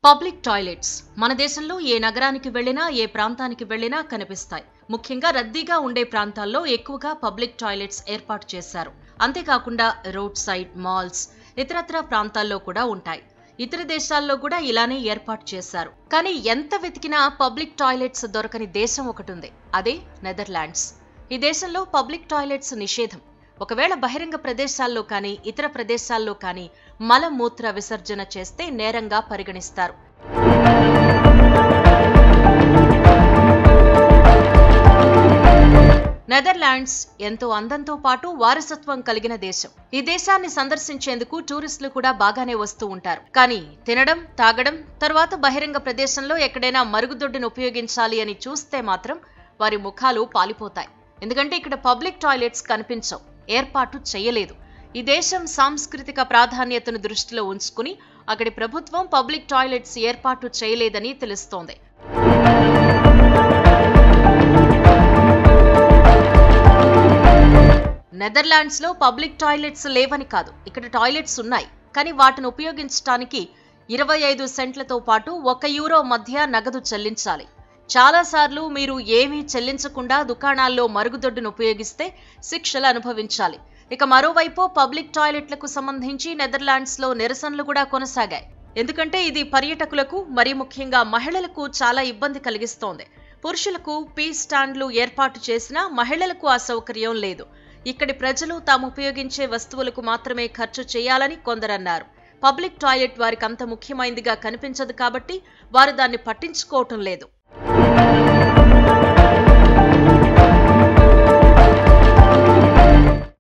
public toilets మన దేశంలో ఏ నగరానికి వెళ్ళినా ఏ ప్రాంతానికి వెళ్ళినా కనిపిస్తాయి ముఖ్యంగా రద్దీగా ఉండే ప్రాంతాల్లో ఎక్కువగా పబ్లిక్ టాయిలెట్స్ ఏర్పాటు చేశారు అంతేకాకుండా రోడ్ సైడ్ మాల్స్ ఇతరత్ర ప్రాంతాల్లో కూడా ఉంటాయి ఇతర దేశాల్లో కూడా ఇలానే ఏర్పాటు చేశారు కానీ ఎంత వెతికినా పబ్లిక్ టాయిలెట్స్ దొరకని దేశం ఒకటి ఉంది అదే నెదర్లాండ్స్ ఈ దేశంలో పబ్లిక్ టాయిలెట్స్ నిషేధం ఒకవేళ బహిరంగ ప్రదేశాల్లో కానీ ఇతర ప్రదేశాల్లో కానీ మలమూత్ర విసర్జన చేస్తే నేరంగా పరిగణిస్తారు నెదర్లాండ్స్ ఎంతో అందంతో పాటు వారసత్వం కలిగిన దేశం ఈ దేశాన్ని సందర్శించేందుకు టూరిస్టులు కూడా బాగానే వస్తూ ఉంటారు కానీ తినడం తాగడం తర్వాత బహిరంగ ప్రదేశంలో ఎక్కడైనా మరుగుదొడ్డును ఉపయోగించాలి అని చూస్తే మాత్రం వారి ముఖాలు పాలిపోతాయి ఎందుకంటే ఇక్కడ పబ్లిక్ టాయిలెట్స్ కనిపించవు ఏర్పాటు చేయలేదు ఈ దేశం సాంస్కృతిక ప్రాధాన్యతను దృష్టిలో ఉంచుకుని అక్కడి ప్రభుత్వం పబ్లిక్ టాయిలెట్స్ ఏర్పాటు చేయలేదని తెలుస్తోంది నెదర్లాండ్స్ లో పబ్లిక్ టాయిలెట్స్ లేవని కాదు ఇక్కడ టాయిలెట్స్ ఉన్నాయి కానీ వాటిని ఉపయోగించడానికి ఇరవై ఐదు సెంట్లతో పాటు ఒక యూరో మధ్య నగదు చెల్లించాలి చాలాసార్లు మీరు ఏమీ చెల్లించకుండా దుకాణాల్లో మరుగుదొడ్డును ఉపయోగిస్తే శిక్షలు అనుభవించాలి ఇక మరోవైపు పబ్లిక్ టాయిలెట్లకు సంబంధించి నెదర్లాండ్స్ లో నిరసనలు కూడా కొనసాగాయి ఎందుకంటే ఇది పర్యాటకులకు మరీ ముఖ్యంగా మహిళలకు చాలా ఇబ్బంది కలిగిస్తోంది పురుషులకు పీ స్టాండ్లు ఏర్పాటు చేసినా మహిళలకు ఆ సౌకర్యం లేదు ఇక్కడి ప్రజలు తాము ఉపయోగించే వస్తువులకు మాత్రమే ఖర్చు చేయాలని కొందరన్నారు పబ్లిక్ టాయిలెట్ వారికి అంత ముఖ్యమైనదిగా కనిపించదు కాబట్టి వారు దాన్ని పట్టించుకోవటం లేదు